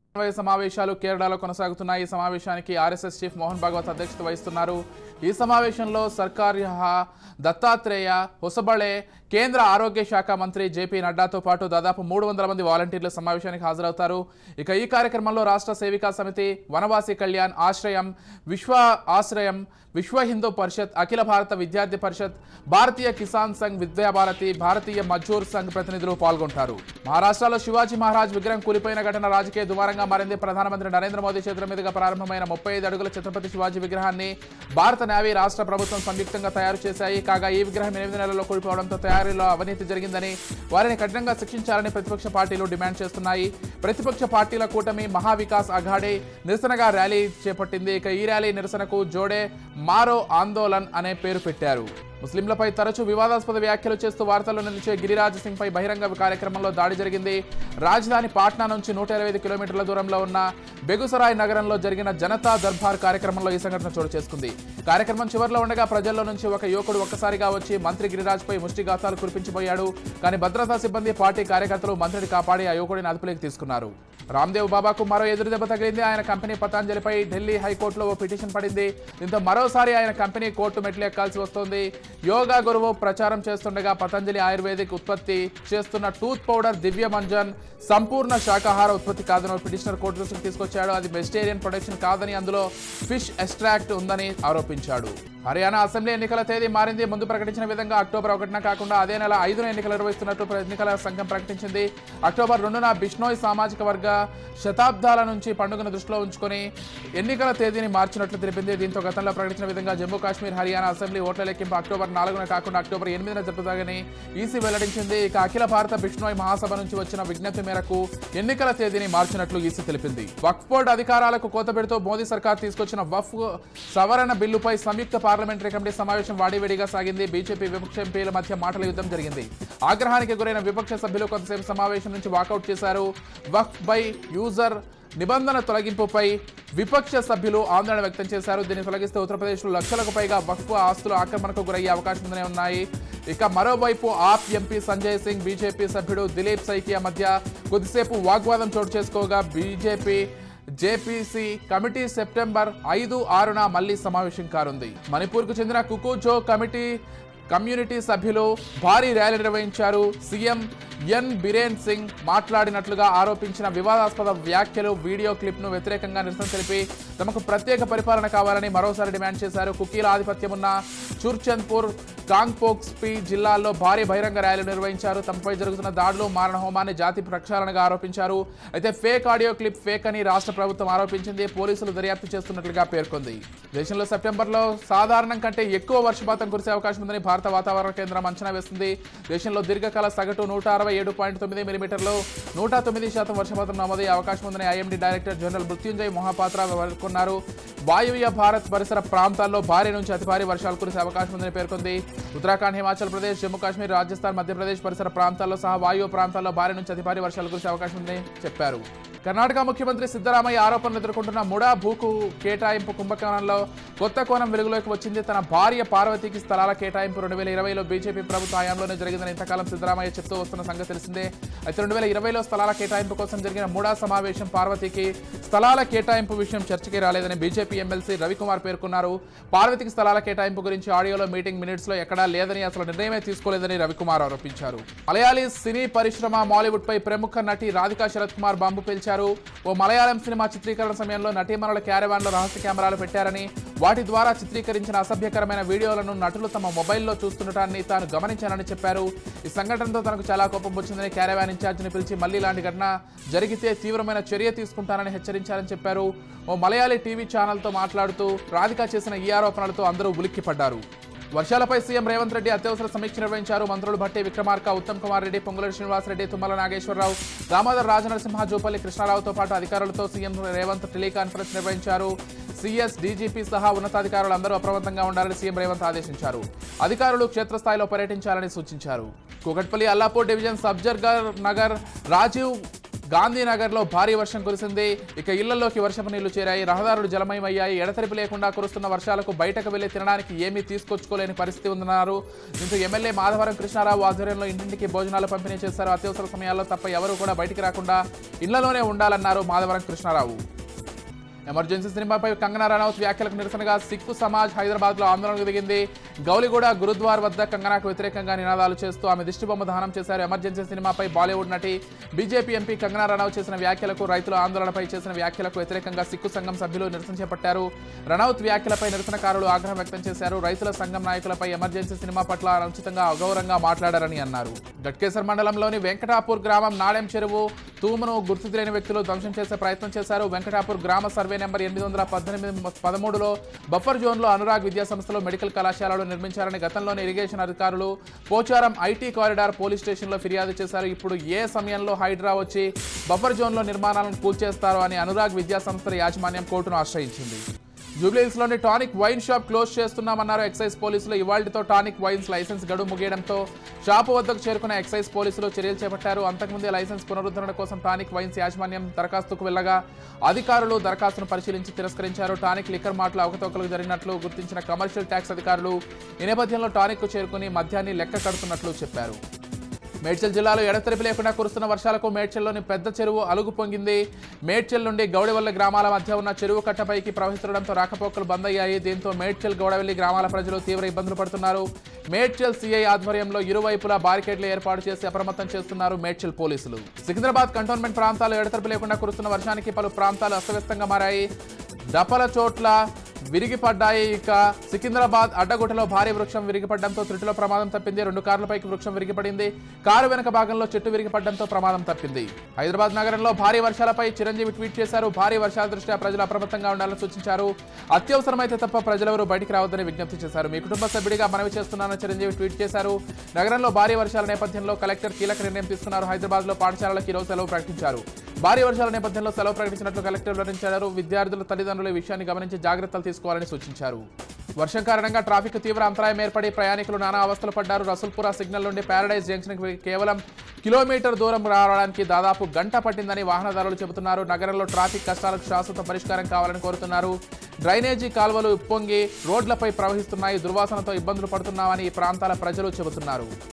సమన్వయ సమావేశాలు కేరళలో కొనసాగుతున్నాయి ఈ సమావేశానికి ఆర్ఎస్ఎస్ చీఫ్ మోహన్ భాగవత్ అధ్యక్షత వహిస్తున్నారు ఈ సమావేశంలో సర్కార్య దత్తాత్రేయ హొసబళే కేంద్ర ఆరోగ్య శాఖ మంత్రి జేపీ నడ్డాతో పాటు దాదాపు మూడు వందల మంది వాలంటీర్లు సమావేశానికి హాజరవుతారు ఇక ఈ కార్యక్రమంలో రాష్ట్ర సేవికా సమితి వనవాసి కళ్యాణ్ ఆశ్రయం విశ్వ ఆశ్రయం విశ్వ హిందూ పరిషత్ అఖిల భారత విద్యార్థి పరిషత్ భారతీయ కిసాన్ సంఘ్ విద్యాభారతి భారతీయ మజ్దూర్ సంఘ్ ప్రతినిధులు పాల్గొంటారు మహారాష్ట్రలో శివాజీ మహారాజ్ విగ్రహం కూలిపోయిన ఘటన రాజకీయ దుమారంగా మారింది ప్రధానమంత్రి నరేంద్ర మోదీ చేతుల మీదుగా ప్రారంభమైన ముప్పై ఐదు అడుగుల ఛత్రపతి శివాజీ విగ్రహాన్ని భారత నేవీ రాష్ట్ర ప్రభుత్వం సంయుక్తంగా తయారు చేశాయి కాగా ఈ విగ్రహం ఎనిమిది నెలల్లో కూలిపోవడంతో తయారీలో అవినీతి జరిగిందని వారిని కఠినంగా శిక్షించాలని ప్రతిపక్ష పార్టీలు డిమాండ్ చేస్తున్నాయి ప్రతిపక్ష పార్టీల కూటమి మహావికాస్ అఘాడే నిరసనగా ర్యాలీ చేపట్టింది ఇక ఈ ర్యాలీ నిరసనకు జోడే మారో ఆందోళన్ అనే పేరు పెట్టారు ముస్లింలపై తరచూ వివాదాస్పద వ్యాఖ్యలు చేస్తూ వార్తల్లో నిలిచే గిరిరాజ్ సింగ్ పై బహిరంగ కార్యక్రమంలో దాడి జరిగింది రాజధాని పాట్నా నుంచి నూట ఇరవై ఐదు కిలోమీటర్ల దూరంలో ఉన్న బెగుసరాయ్ నగరంలో జరిగిన జనతా దర్బార్ కార్యక్రమంలో ఈ సంఘటన చోటు చేసుకుంది కార్యక్రమం చివరిలో ఉండగా ప్రజల్లో నుంచి ఒక యువకుడు ఒక్కసారిగా వచ్చి మంత్రి గిరిరాజ్ పై ముష్టిఘాతాలు కురిపించిపోయాడు కానీ భద్రతా సిబ్బంది పార్టీ కార్యకర్తలు మంత్రిని కాపాడి ఆ యువకుడిని అదుపులోకి తీసుకున్నారు రామ్దేవ్ బాబాకు మరో ఎదురు దెబ్బ తగిలింది ఆయన కంపెనీ పతాంజలిపై ఢిల్లీ హైకోర్టులో ఓ పిటిషన్ పడింది దీంతో మరోసారి ఆయన కంపెనీ కోర్టు మెట్లు ఎక్కాల్సి వస్తోంది యోగా గురువు ప్రచారం చేస్తుండగా పతంజలి ఆయుర్వేదిక్ ఉత్పత్తి చేస్తున్న టూత్ పౌడర్ దివ్య మంజన్ సంపూర్ణ శాకాహార ఉత్పత్తి కాదని పిటిషనర్ కోర్టు దృష్టికి తీసుకొచ్చాడు అది వెజిటేరియన్ ప్రొడక్షన్ కాదని అందులో ఫిష్ ఎక్స్ట్రాక్ట్ ఉందని ఆరోపించాడు హర్యానా అసెంబ్లీ ఎన్నికల తేదీ మారింది ముందు ప్రకటించిన విధంగా అక్టోబర్ ఒకటిన కాకుండా అదే నెల ఐదున ఎన్నికలు నిర్వహిస్తున్నట్టు ఎన్నికల సంఘం ప్రకటించింది అక్టోబర్ రెండున బిష్నోయ్ సామాజిక వర్గ శతాబ్దాల నుంచి పండుగను దృష్టిలో ఉంచుకొని ఎన్నికల తేదీని మార్చినట్లు తెలిపింది దీంతో గతంలో ప్రకటించిన విధంగా జమ్మూ కాశ్మీర్ హర్యానా అసెంబ్లీ ఓట్ల లెక్కింపు అక్టోబర్ నాలుగున కాకుండా అక్టోబర్ ఎనిమిదిన జరుపుతాగని ఈసీ వెల్లడించింది ఇక అఖిల భారత బిష్నోయ్ మహాసభ నుంచి వచ్చిన విజ్ఞప్తి మేరకు ఎన్నికల తేదీని మార్చినట్లు ఈసీ తెలిపింది వక్ఫ్ బోర్డు అధికారాలకు కోత పెడుతూ మోదీ సర్కార్ తీసుకొచ్చిన వఫ్ సవరణ బిల్లుపై సంయుక్త పార్లమెంటరీ కమిటీ సమావేశం వాడివేడిగా సాగింది బీజేపీ విపక్ష ఎంపీల మధ్య మాటల యుద్ధం జరిగింది ఆగ్రహానికి గురైన విపక్ష సభ్యులు కొంతసేపు సమావేశం నుంచి వాకౌట్ చేశారు వక్ఫ్ బై యూజర్ నిబంధన తొలగింపుపై విపక్ష సభ్యులు ఆందోళన వ్యక్తం చేశారు దీన్ని తొలగిస్తే ఉత్తరప్రదేశ్లో లక్షలకు పైగా వక్ఫ్ ఆస్తులు ఆక్రమణకు గురయ్యే అవకాశం ఉందనే ఉన్నాయి ఇక మరోవైపు AAP MP Sanjay Singh BJP సభ్యుడు దిలీప్ సైకియా మధ్య కొద్దిసేపు వాగ్వాదం చోటు చేసుకోగా బీజేపీ జేపీసీ కమిటీ సెప్టెంబర్ ఐదు ఆరున మళ్లీ సమావేశం కానుంది మణిపూర్కు చెందిన కుకుజో కమిటీ కమ్యూనిటీ సభ్యులు భారీ ర్యాలీ నిర్వహించారు సీఎం ఎన్ బిరేన్ సింగ్ మాట్లాడినట్లుగా ఆరోపించిన వివాదాస్పద వ్యాఖ్యలు వీడియో క్లిప్ను వ్యతిరేకంగా నిరసన తెలిపి తమకు ప్రత్యేక పరిపాలన కావాలని మరోసారి డిమాండ్ చేశారు కుకీల ఆధిపత్యం ఉన్న చుర్చంద్పూర్ కాంగ్పోక్స్పి జిల్లాల్లో భారీ బహిరంగ ర్యాలీ నిర్వహించారు తమపై జరుగుతున్న దాడులు మారణ హోమాన్ని జాతి ప్రక్షాళనగా ఆరోపించారు అయితే ఫేక్ ఆడియో క్లిప్ ఫేక్ అని రాష్ట్ర ప్రభుత్వం ఆరోపించింది పోలీసులు దర్యాప్తు చేస్తున్నట్లుగా పేర్కొంది దేశంలో సెప్టెంబర్లో సాధారణం కంటే ఎక్కువ వర్షపాతం కురిసే అవకాశం ఉందని భారత వాతావరణ కేంద్రం అంచనా వేస్తుంది దేశంలో దీర్ఘకాల సగటు నూట అరవై ఏడు పాయింట్ తొమ్మిది మిలీమీటర్లు నూట తొమ్మిది శాతం వర్షపాతం నమోదయ్యే అవకాశం ఉందని IMD director general Mrutyunjay Mohapatra పేర్కొన్నారు వాయువ్య భారత్ పరిసర ప్రాంతాల్లో భారీ నుంచి అతి భారీ వర్షాలు కురిసే అవకాశం ఉందని పేర్కొంది ఉత్తరాఖండ్ హిమాచల్ ప్రదేశ్ జమ్మూ కాశ్మీర్ రాజస్థాన్ మధ్యప్రదేశ్ పరిసర ప్రాంతాల్లో సహా వాయువ్య ప్రాంతాల్లో భారీ నుంచి అతి భారీ వర్షాలు కురిసే అవకాశం ఉందని చెప్పారు కర్ణాటక ముఖ్యమంత్రి సిద్ధరామయ్య ఆరోపణలు ఎదుర్కొంటున్న ముడా భూకు కేటాయింపు కుంభకోణంలో కొత్త కోణం వెలుగులోకి వచ్చింది తన భార్య పార్వతికి స్థలాల కేటాయింపు రెండు వేల ఇరవైలో బీజేపీ ప్రభుత్వ హయాంలోనే జరిగిందని ఇంతకాలం సిద్ధరామయ్య చెప్తూ వస్తున్న సంగతి తెలిసిందే అయితే రెండు వేల ఇరవైలో స్థలాల కేటాయింపు కోసం జరిగిన మూడా సమావేశం పార్వతికి స్థలాల కేటాయింపు విషయం చర్చకి రాలేదని బీజేపీ ఎమ్మెల్సీ రవికుమార్ పేర్కొన్నారు పార్వతికి స్థలాల కేటాయింపు గురించి ఆడియోలో మీటింగ్ మినిట్స్ లో ఎక్కడా లేదని అసలు నిర్ణయమే తీసుకోలేదని రవికుమార్ ఆరోపించారు మలయాళీ సినీ పరిశ్రమ మాలీవుడ్ పై ప్రముఖ నటి రాధికా శరత్ కుమార్ బాంబు పేల్చారు ఓ మలయాళం సినిమా చిత్రీకరణ సమయంలో నటీమణుల క్యారవాన్ లో రహస్య కెమెరాలు పెట్టారని వాటి ద్వారా చిత్రీకరించిన అసభ్యకరమైన వీడియోలను నటులు తమ మొబైల్లో చూస్తుండటాన్ని తాను గమనించానని చెప్పారు ఈ సంఘటనతో తనకు చాలా కోపం వచ్చిందని క్యారవాన్ ఇన్ఛార్జిని పిలిచి మళ్ళీ ఇలాంటి ఘటన జరిగితే తీవ్రమైన చర్య తీసుకుంటానని హెచ్చరించారని చెప్పారు ఓ మలయాళీ టీవీ ఛానల్తో మాట్లాడుతూ రాధిక చేసిన ఈ ఆరోపణలతో అందరూ ఉలిక్కిపడ్డారు వర్షాలపై సీఎం రేవంత్ రెడ్డి అత్యవసర సమీక్ష నిర్వహించారు మంత్రులు భట్టి విక్రమార్క ఉత్తమ్ కుమార్ రెడ్డి పొంగులేటి శ్రీనివాసరెడ్డి తుమ్మల నాగేశ్వరరావు దామోదర్ రాజనరసింహ జూపల్లి కృష్ణారావుతో పాటు అధికారులతో సీఎం రేవంత్ టెలికాన్ఫరెన్స్ నిర్వహించారు సీఎస్ డీజీపీ సహా ఉన్నతాధికారులు అందరూ అప్రమత్తంగా ఉండాలని సీఎం రేవంత్ ఆదేశించారు అధికారులు క్షేత్రస్థాయిలో పర్యటించాలని సూచించారు కూకట్పల్లి అల్లాపూర్ డివిజన్ సబ్జర్గర్ నగర్ రాజీవ్ గాంధీనగర్లో భారీ వర్షం కురిసింది ఇక ఇళ్లలోకి వర్షపు నీళ్లు చేరాయి రహదారులు జలమయమయ్యాయి ఎడతెరిపి లేకుండా కురుస్తున్న వర్షాలకు బయటకు వెళ్లి తినడానికి ఏమీ తీసుకొచ్చుకోలేని పరిస్థితి ఉందన్నారు దీంతో ఎమ్మెల్యే మాధవరం కృష్ణారావు ఆధ్వర్యంలో ఇంటింటికి భోజనాలు పంపిణీ చేశారు అత్యవసర సమయాల్లో తప్ప ఎవరు కూడా బయటికి రాకుండా ఇళ్లలోనే ఉండాలన్నారు మాధవరం కృష్ణారావు ఎమర్జెన్సీ సినిమాపై కంగనా రనౌత్ వ్యాఖ్యలకు నిరసనగా సిక్కు సమాజ్ హైదరాబాద్ లో ఆందోళనకు దిగింది గౌలిగూడ గురుద్వార్ వద్ద కంగనాకు వ్యతిరేకంగా నినాదాలు చేస్తూ ఆమె దిష్టిబొమ్మ దహనం చేశారు ఎమర్జెన్సీ సినిమాపై బాలీవుడ్ నటి బీజేపీ ఎంపీ కంగనా రనౌత్ చేసిన వ్యాఖ్యలకు రైతుల ఆందోళనపై చేసిన వ్యాఖ్యలకు వ్యతిరేకంగా సిక్కు సంఘం సభ్యులు నిరసన చేపట్టారు రనౌత్ వ్యాఖ్యలపై నిరసనకారులు ఆగ్రహం వ్యక్తం చేశారు రైతుల సంఘం నాయకులపై ఎమర్జెన్సీ సినిమా పట్ల అనుచితంగా అగౌరవంగా మాట్లాడారని అన్నారు గట్కేసర్ మండలంలోని వెంకటాపూర్ గ్రామం నాడెం చెరువు తూమును గుర్తు తెలియని వ్యక్తులు ధ్వంసం చేసే ప్రయత్నం చేశారు వెంకటాపూర్ గ్రామ సర్వే నెంబర్ ఎనిమిది వందల పద్దెనిమిది పదమూడులో బఫర్ జోన్లో అనురాగ్ విద్యా సంస్థలో మెడికల్ కళాశాలలు నిర్మించారని గతంలోని ఇరిగేషన్ అధికారులు పోచారం ఐటీ కారిడార్ పోలీస్ స్టేషన్లో ఫిర్యాదు చేశారు ఇప్పుడు ఏ సమయంలో హైడ్రా వచ్చి బఫర్ జోన్లో నిర్మాణాలను కూల్చేస్తారో అని అనురాగ్ విద్యా సంస్థల యాజమాన్యం కోర్టును ఆశ్రయించింది జూబ్లీహిల్స్లోని టానిక్ వైన్ షాప్ క్లోజ్ చేస్తున్నామన్నారు ఎక్సైజ్ పోలీసులు ఇవాళ్టితో టానిక్ వైన్స్ లైసెన్స్ గడువు ముగియడంతో షాపు వద్దకు చేరుకున్న ఎక్సైజ్ పోలీసులు చర్యలు చేపట్టారు అంతకుముందే లైసెన్స్ పునరుద్ధరణ కోసం టానిక్ వైన్స్ యాజమాన్యం దరఖాస్తుకు వెళ్ళగా అధికారులు దరఖాస్తును పరిశీలించి తిరస్కరించారు టానిక్ లిక్కర్ మాటలు అవకతవకలు జరిగినట్లు గుర్తించిన కమర్షియల్ ట్యాక్స్ అధికారులు ఈ నేపథ్యంలో టానిక్ కు చేరుకుని మద్యాన్ని లెక్క కడుతున్నట్లు చెప్పారు మేడ్చల్ జిల్లాలో ఎడతెరిపి లేకుండా కురుస్తున్న వర్షాలకు మేడ్చల్లోని పెద్ద చెరువు అలుగు పొంగింది మేడ్చల్ నుండి గౌడవల్లి గ్రామాల మధ్య ఉన్న చెరువు కట్టపైకి ప్రవహిస్తుండడంతో రాకపోకలు బంద్ అయ్యాయి దీంతో మేడ్చల్ గౌడవల్లి గ్రామాల ప్రజలు తీవ్ర ఇబ్బందులు పడుతున్నారు మేడ్చల్ సిఐ ఆధ్వర్యంలో ఇరువైపులా బారికేడ్లు ఏర్పాటు చేసి అప్రమత్తం చేస్తున్నారు మేడ్చల్ పోలీసులు సికింద్రాబాద్ కంటోన్మెంట్ ప్రాంతాల్లో ఎడతెరిపి లేకుండా కురుస్తున్న వర్షానికి పలు ప్రాంతాలు అస్తవ్యస్తంగా మారాయి డపల చోట్ల విరిగిపడ్డాయి ఇక సికింద్రాబాద్ అడ్డగుట్టలో భారీ వృక్షం విరిగిపడడంతో త్రుటిలో ప్రమాదం తప్పింది రెండు కార్లపైకి వృక్షం విరిగిపడింది కారు వెనక భాగంలో చెట్టు విరిగిపడడంతో ప్రమాదం తప్పింది హైదరాబాద్ నగరంలో భారీ వర్షాలపై చిరంజీవి ట్వీట్ చేశారు భారీ వర్షాల దృష్ట్యా ప్రజలు అప్రమత్తంగా ఉండాలని సూచించారు అత్యవసరమైతే తప్ప ప్రజలెవరూ బయటికి రావద్దని విజ్ఞప్తి చేశారు మీ కుటుంబ సభ్యుడిగా మనవి చేస్తున్నానని చిరంజీవి ట్వీట్ చేశారు నగరంలో భారీ వర్షాల నేపథ్యంలో కలెక్టర్ కీలక నిర్ణయం తీసుకున్నారు హైదరాబాద్ లో పాఠశాలలకు ఈరోజు సెలవు ప్రకటించారు భారీ వర్షాల నేపథ్యంలో సెలవు ప్రకటించినట్లు కలెక్టర్ వివరించారు విద్యార్థుల తల్లిదండ్రులు ఈ విషయాన్ని గమనించి జాగ్రత్తలు తీసుకోవాలని సూచించారు వర్షం కారణంగా ట్రాఫిక్ తీవ్ర అంతరాయం ఏర్పడి ప్రయాణికులు నానా అవస్థలు పడ్డారు రసూల్పుర సిగ్నల్ నుండి ప్యారడైజ్ జంక్షన్కి కేవలం కిలోమీటర్ దూరం రావడానికి దాదాపు గంట పట్టిందని వాహనదారులు చెబుతున్నారు నగరంలో ట్రాఫిక్ కష్టాలకు శాశ్వత పరిష్కారం కావాలని కోరుతున్నారు డ్రైనేజీ కాలువలు ఉప్పొంగి రోడ్లపై ప్రవహిస్తున్నాయి దుర్వాసనతో ఇబ్బందులు పడుతున్నామని ఈ ప్రాంతాల ప్రజలు చెబుతున్నారు